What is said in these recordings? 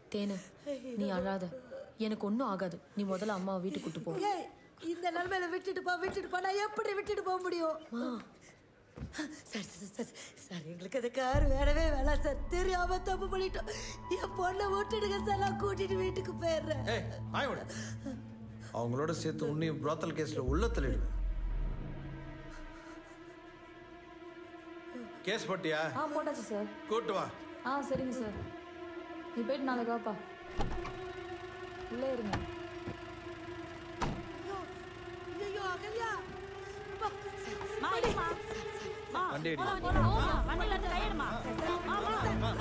தேனு நீ அழாத எனக்கு ஒன்றும் ஆகாது நீ முதல்ல அம்மாவை வீட்டுக்கு கூட்டு போ ஏய் இந்த நிலைமையில விட்டுட்டு போ விட்டுட்டு போ நான் எப்படி விட்டுட்டு போக முடியும் சார் சார் சார் சார் எங்களுக்கு அந்த கார் வேணவே வேணாம் சார் தெரியாம தப்பு பண்ணிட்டோம் என் பொண்ணை விட்டுடுங்க சார் நான் கூட்டிட்டு வீட்டுக்கு போயிடுறேன் ஏய் ஆயோட அவங்களோட சேர்த்து உன்னையும் புரோத்தல் கேஸ்ல உள்ள தள்ளிடுவேன் கேஸ் போட்டியா ஆ போட்டாச்சு சார் கூட்டு வா ஆ சரிங்க சார் நீ போயிட்டு நாளைக்கு வாப்பா உள்ளே இருங்க ஐயோ அகல்யா அப்பா, மா இருமா மா வண்டி அடி. போலாம், போலாம். மா, வண்டியில இருந்து கையெடுமா மா மா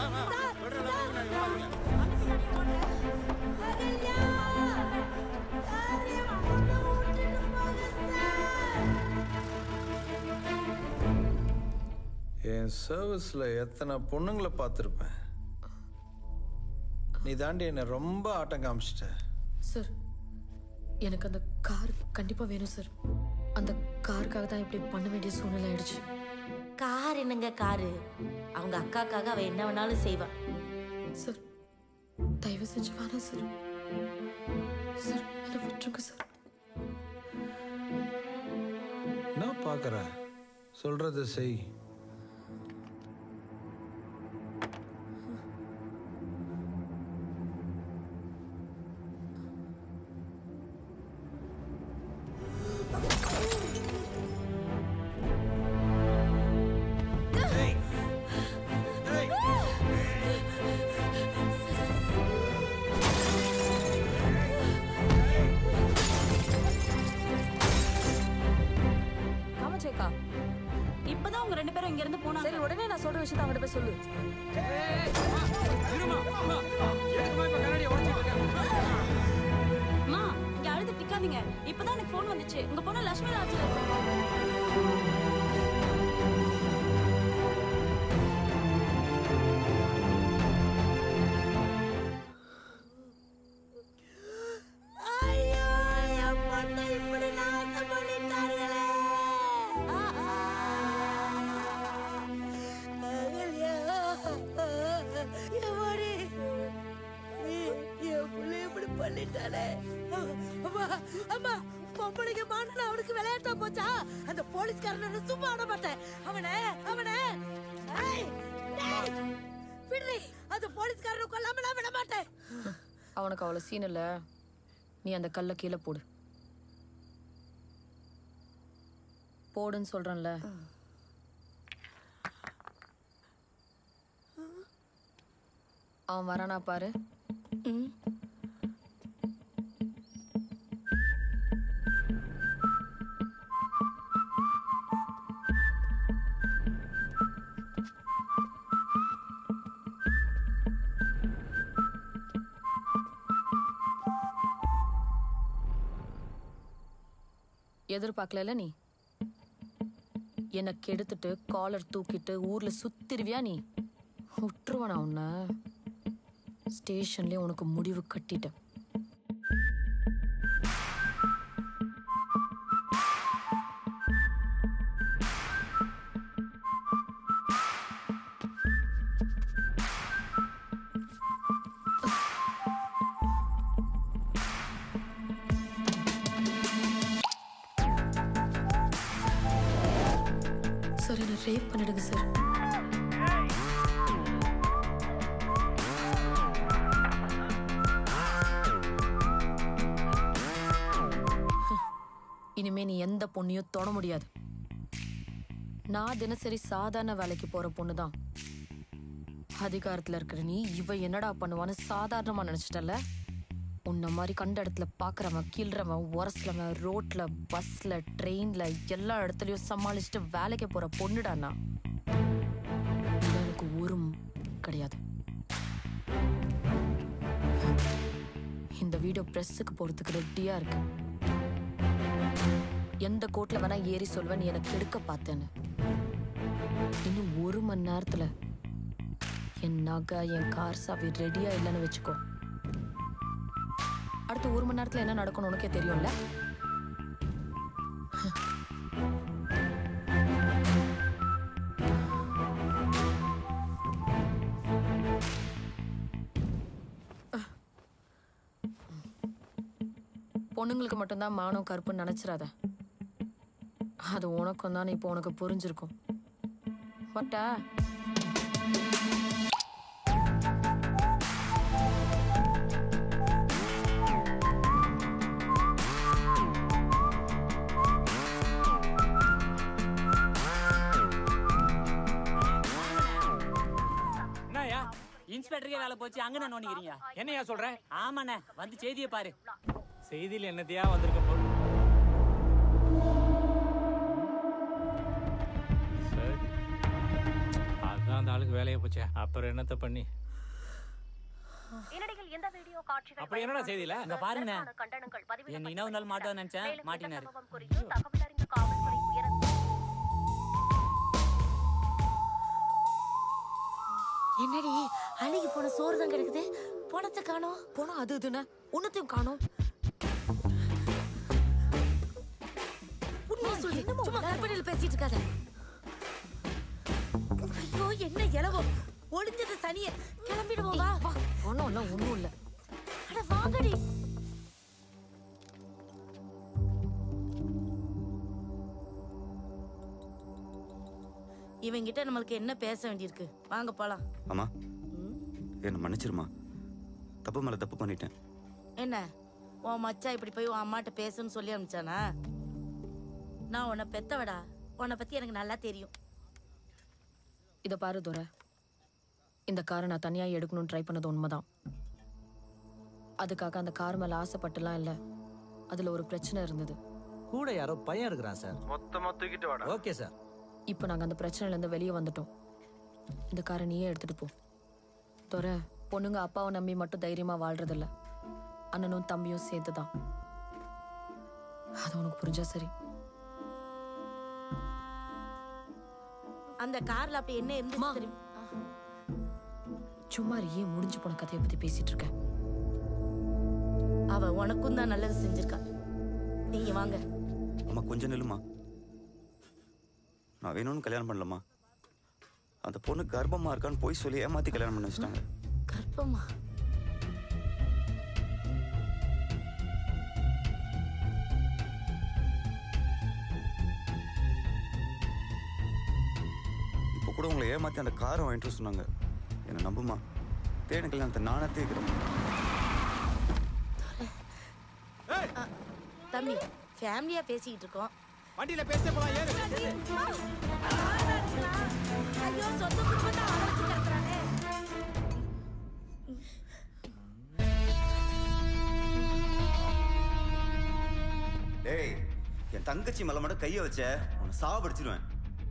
அகல்யா சார் என் பொண்ணை விட்டுட்டு போங்க சார் என் சர்வீஸ்ல எத்தனை பொண்ணுங்களை பார்த்துருப்பேன் நீ தாண்டி என்னை ரொம்ப ஆட்டம் காமிச்சிட்ட சார் எனக்கு அந்த கார் கண்டிப்பா வேணும் சார் அந்த காருக்காக தான் இப்படி பண்ண வேண்டிய சூழ்நிலை ஆயிடுச்சு கார் என்னங்க காரு அவங்க அக்காக்காக அவ என்ன வேணாலும் செய்வா சார் தயவு செஞ்சு வேணாம் சார் சார் என்னை விட்டுருங்க சார் என்ன பார்க்குற சொல்றது செய் காமச்சேக்கா இப்பதான் உங்க ரெண்டு பேரும் இங்க இருந்து போனாங்க சரி உடனே நான் சொல்ற விஷயத்த அவங்ககிட்ட போய் சொல்லு அம்மா இங்க அழுது நிக்காதீங்க இப்பதான் எனக்கு ஃபோன் வந்துச்சு உங்க பொண்ணு லட்சுமி ராஜ்ல இருக்கு ஐயோ என் பொண்ணை இப்படி நாசம் பண்ணிட்டார்களே ஆ, ஆ. அகல்யா, எம்மாடி, நீ- என் புள்ளைய இப்படி பண்ணிட்டானே. அம்மா, அம்மா, பொம்பளைங்க மாட்டுனா அவனுக்கு விளையாட்டா போச்சா அந்த போலீஸ்காரனை சும்மா விட மாட்டேன் அவனை அவனை ஏய், டேய், விடுறி அந்த போலீஸ்காரனை கொல்லாம நான் விட மாட்டேன் அவனுக்கு அவ்வளோ சீன் இல்லை நீ அந்த கல்லை கீழே போடு போடுன்னு சொல்றேன்ல அவன் வரானா பாரு எதிர்பார்க்கல நீ என்னை கெடுத்துட்டு காலர் தூக்கிட்டு ஊர்ல சுத்திருவியா நீ விட்டுருவானா உன்னை ஸ்டேஷன்லயே உனக்கு முடிவு கட்டிட்டேன் சார் என்ன ரேப் பண்ணிடுங்க சார் இனிமே நீ எந்த பொண்ணையும் தொட முடியாது நான் தினசரி சாதாரண வேலைக்கு போற பொண்ணு தான் அதிகாரத்துல இருக்கிற நீ இவ என்னடா பண்ணுவான்னு சாதாரணமா நினைச்சிட்டல உன்ன மாதிரி கண்ட இடத்துல பாக்குறவன் கீழ்றவன் உரசுலவன் ரோட்ல பஸ்ல ட்ரெயின்ல எல்லா இடத்துலயும் சமாளிச்சுட்டு வேலைக்கு போற பொண்ணுடா நான் இது எனக்கு ஒரு ம் கிடையாது இந்த வீடியோ பிரஸ்ஸுக்கு போறதுக்கு ரெடியா இருக்கு எந்த கோர்ட்ல வேணா ஏறி சொல்வேன் நீ எனக்கு எடுக்க பார்த்தேன்னு இன்னும் ஒரு மணி நேரத்துல என் நகை என் கார் சாவி ரெடியா இல்லைன்னு வச்சுக்கோ அடுத்த ஒரு மணி நேரத்துல என்ன நடக்கணும் உனக்கே தெரியும்ல பொண்ணுங்களுக்கு மட்டும்தான் மானம் கருப்புன்னு நினைச்சிடாத அது உனக்கும் தான் இப்போ உனக்கு புரிஞ்சிருக்கும் பட்டா என்னய்யா இன்ஸ்பெக்டருக்கே வேலை போச்சு அங்க நான் நோண்டிக்கிறீங்க என்னையா சொல்ற ஆமாண்ணே வந்து செய்தியை பாரு செய்தியில் என்னத்தையா வந்திருக்க போல் சரி அதான் அந்த ஆளுக்கு வேலையை போச்சே அப்புறம் என்னத்த பண்ணி இந்நிலையில் இந்த வீடியோ காட்சிகள் அப்படி என்னடா செய்தியில இங்க பாருங்கண்ணே வெளியான கண்டனங்கள் என்ன இன்னொரு நாள் மாட்டோம்னு நினைச்சேன் மேலும் இந்த மாட்டினாரு சம்பவம் குறித்து தகவல் அறிந்த காவல்துறை உயர் என்னடி அழுகி போன சோறு தான் கிடக்குது பணத்தை காணோம் போனா அது இதுன்னு உன்னத்தையும் காணோம் உண்மையை சொல்லு சும்மா கற்பனையில் பேசிட்டு இருக்காத ஐயோ என்ன இலவோ ஒளிஞ்சது சனிய கிளம்பிடுவோம் வா வா ஒன்றும் இல்லை ஒன்றும் இல்லை அட வாங்கடி இவங்கிட்ட நம்மளுக்கு என்ன பேச வேண்டியிருக்கு வாங்க போலாம் அம்மா என்னை மன்னிச்சிருமா தப்பு மேலே தப்பு பண்ணிட்டேன் என்ன உன் மச்சான் இப்படி போய் உன் அம்மாட்ட பேசுன்னு சொல்லி அனுப்பிச்சானா நான் உன்னை பெத்தவடா உன்னை பத்தி எனக்கு நல்லா தெரியும் இதை பாரு துரை இந்த காரை நான் தனியாக எடுக்கணும்னு ட்ரை பண்ணது உண்மைதான் அதுக்காக அந்த கார் மேலே ஆசைப்பட்டுலாம் இல்லை அதில் ஒரு பிரச்சனை இருந்தது கூட யாரோ பையன் இருக்கிறான் சார் மொத்தமா தூக்கிட்டு வாடா ஓகே சார் இப்போ நாங்கள் அந்த பிரச்சனையிலேருந்து வெளியே வந்துட்டோம் இந்த காரை நீயே எடுத்துட்டு போ துரை பொண்ணுங்க அப்பாவை நம்பி மட்டும் தைரியமாக வாழ்றதில்ல அண்ணனும் தம்பியும் சேர்த்து தான் அது உனக்கு புரிஞ்சா சரி அந்த கார்ல அப்படி என்ன இருந்துச்சு தெரியும் சும்மா ஏன் முடிஞ்சு போன கதையை பற்றி பேசிட்டு இருக்க அவ உனக்கும் தான் நல்லது செஞ்சிருக்கா நீங்க வாங்க அம்மா கொஞ்சம் நில்லுமா நான் வேணும்னு கல்யாணம் பண்ணலம்மா அந்த பொண்ணு கர்ப்பமா இருக்கான்னு போய் சொல்லி ஏமாத்தி கல்யாணம் பண்ண வச்சிட்டாங்க கற்பமா இப்போ கூட உங்களை ஏமாத்தி அந்த காரை வாங்கிட்டு வர சொன்னாங்க என்னை நம்புமா தேன கல்யாணத்தை நானே தேய்க்கிறேன் தம்பி ஃபேமிலியா பேசிக்கிட்டு இருக்கோம் வண்டியில பேசிட்டே போலாம் ஏறு ஐயோ சொந்த குடும்பத்தை அழைச்சு கிடக்குறானே டேய் என் தங்கச்சி மேல மட்டும் கையை வச்ச உன்னை சாவடிச்சிருவேன்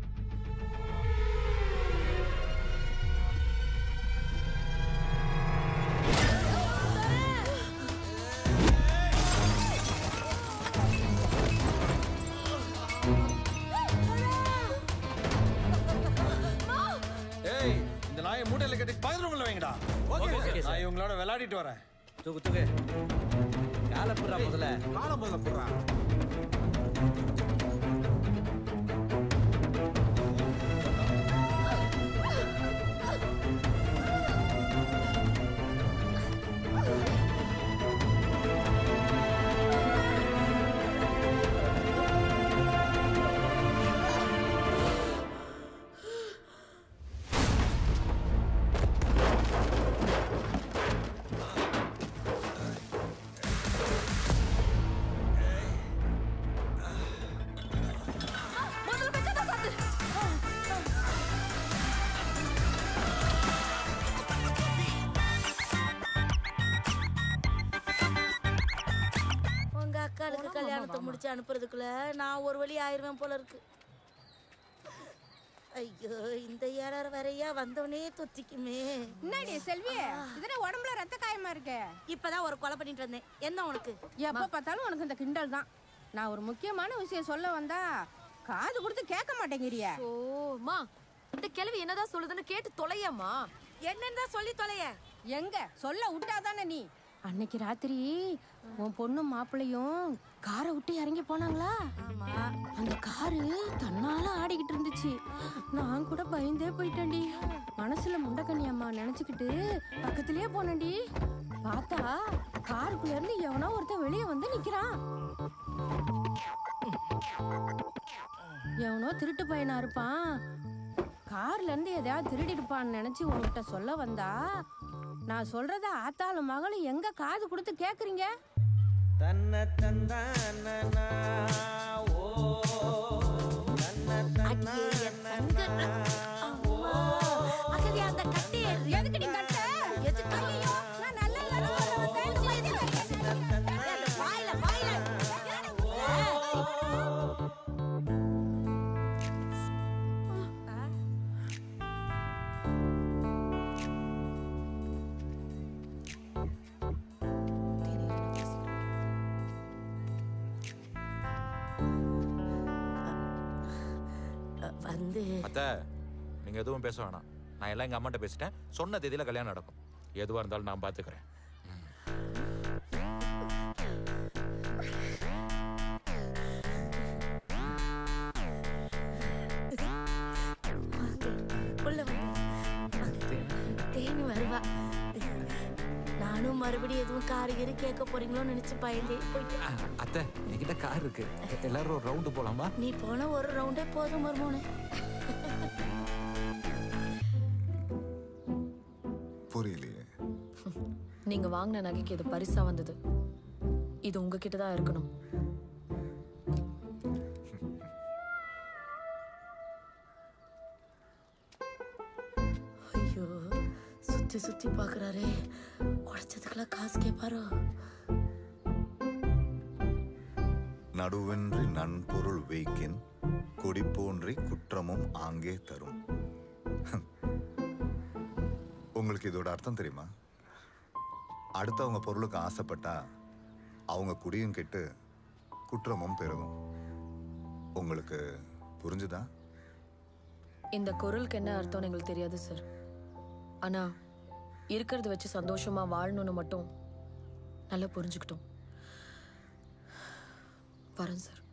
ஏய் இந்த நாயை மூட்டையில கட்டி பதினொன்று வைங்கடா ஓகே ஓகே நான் இவங்களோட விளையாடிட்டு வரேன் தூக்கு தூக்கு காலை புறா முதல்ல காலம் முதல்ல போடுறா உங்க அக்காளுக்கு கல்யாணத்தை முடிச்சு அனுப்புறதுக்குள்ள நான் ஒரு வழி ஆயிருவேன் போல இருக்கு ஐயோ இந்த ஏறார் வரையா வந்தவனே தொத்திக்குமே என்னடி செல்வி இதுல உடம்புல ரத்த காயமா இருக்கு இப்பதான் ஒரு கொலை பண்ணிட்டு வந்தேன் என்ன உனக்கு எப்ப பார்த்தாலும் உனக்கு இந்த கிண்டல் தான் நான் ஒரு முக்கியமான விஷயம் சொல்ல வந்தா காது கொடுத்து கேட்க மாட்டேங்கிறிய ஓமா இந்த கிழவி என்னதான் சொல்லுதுன்னு கேட்டு தொலையம்மா என்னன்னு தான் சொல்லி தொலைய எங்க சொல்ல விட்டாதானே நீ அன்னைக்கு ராத்திரி உன் பொண்ணும் மாப்பிள்ளையும் காரை விட்டு இறங்கி போனாங்களா ஆமா அந்த காரு தன்னால ஆடிக்கிட்டு இருந்துச்சு நான் கூட பயந்தே போயிட்டேன்டி மனசுல முண்டக்கண்ணி அம்மா நினைச்சுக்கிட்டு பக்கத்திலேயே போனேன்டி பார்த்தா காருக்குள்ள இருந்து எவனோ ஒருத்தன் வெளியே வந்து நிக்கிறான் எவனோ திருட்டு பையனா இருப்பான் கார்ல இருந்து எதையாவது திருடிருப்பான்னு நினைச்சு உங்ககிட்ட சொல்ல வந்தா நான் சொல்றத ஆத்தாலும் மகளும் எங்க காது கொடுத்து கேக்குறீங்க தன்ன தந்தானா ஓ தன்ன தந்தானா அகதி அந்த கட்டி எதுக்கு நீ கட்ட எதுக்கு ஐயோ நான் நல்ல இல்லைன்னு சொல்ல வந்தேன். வாயில வாயில வந்து அத்தை நீங்க எதுவும் பேச வேணாம் நான் எல்லாம் எங்க அம்மாட்ட பேசிட்டேன் சொன்ன தேதியில கல்யாணம் நடக்கும் எதுவா இருந்தாலும் நான் பாத்துக்கிறேன் உள்ள வந்து தேனி வருவா நானும் மறுபடியும் எதுவும் காரு கீரு கேட்க போறீங்களோன்னு நினைச்சு பயந்தே போயிட்டேன் அத்தை என்கிட்ட கார் இருக்கு எல்லாரும் ஒரு ரவுண்டு போலாமா நீ போன ஒரு ரவுண்டே போதும் மருமோனே புரியலையே நீங்க வாங்கின நகைக்கு இது பரிசா வந்தது இது உங்ககிட்ட தான் இருக்கணும் ஐயோ சுத்தி சுத்தி பாக்குறாரே உடைச்சதுக்கெல்லாம் காசு கேட்பாரோ நடுவென்றி நன்பொருள் வைக்கின் கொடிப்போன்றி குற்றமும் ஆங்கே தரும் உங்களுக்கு இதோட அர்த்தம் தெரியுமா அடுத்தவங்க பொருளுக்கு ஆசைப்பட்டா அவங்க குடியும் கெட்டு குற்றமும் பெருகும் உங்களுக்கு புரிஞ்சுதா இந்த குரலுக்கு என்ன அர்த்தம்னு எங்களுக்கு தெரியாது சார் ஆனா இருக்கிறத வச்சு சந்தோஷமா வாழணும்னு மட்டும் நல்லா புரிஞ்சுக்கிட்டோம் வரேன் சார்